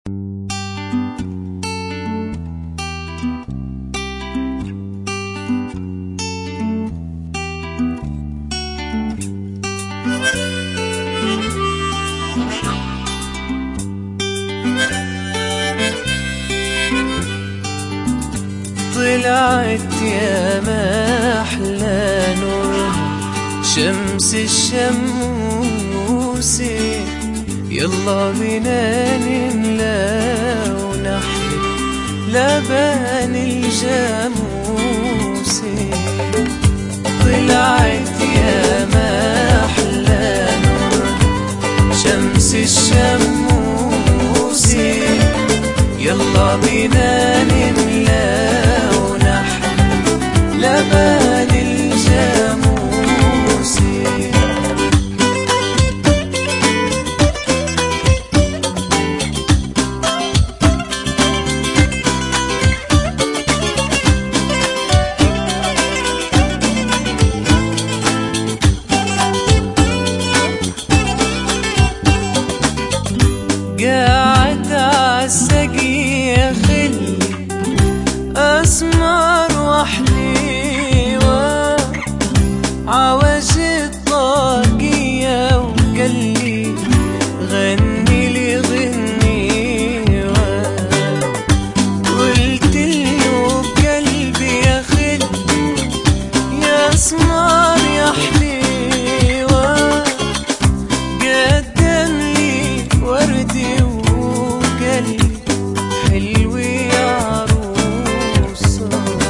طلعت يا ما أحلى نور شمس الشموس يلا بينا نملى ونحلي لبن الجاموس طلعت يا ما أحلى نور شمس الشموس يلا بينا نملى ونحلي لبن الجاموس قاعد عالسقي يا خلي اسمر وحليوة عوج الطاقية وقلي غني لي غنيوة قلت له بقلبي يا خلي يا اسمر يا حليوة قدم لي وردي وقلبي حلو يا عروسة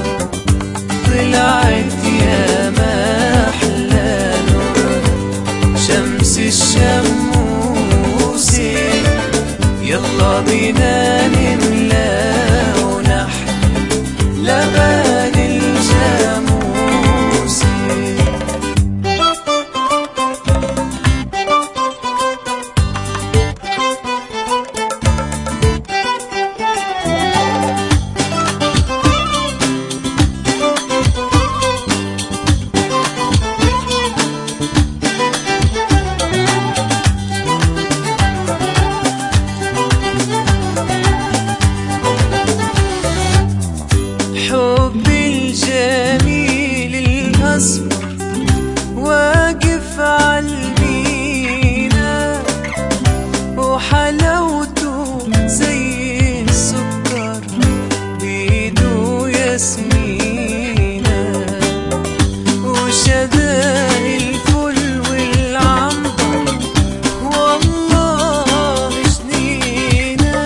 طلعت يا ما أحلى نور شمس الشموس يلا بينا نملى ونحلي لبن الجاموس حبي الجميل الأصفر واقف عالمينا وحلاوته زي السكر بيدو ياسمينة وشدان الفل والعنبر والله جنينه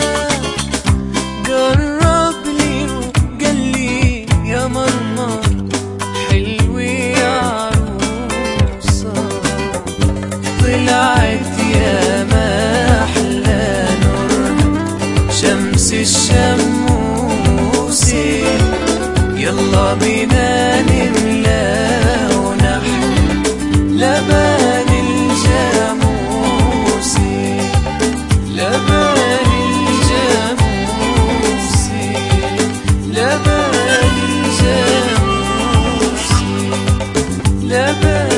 قرب لي وقال لي يا مرمر حلو يا عروسة طلعت يا ما أحلى نور شمس الشموس يلا بينا نملى ونحلي لبن الجاموس لبن الجاموس لبن الجاموس لبن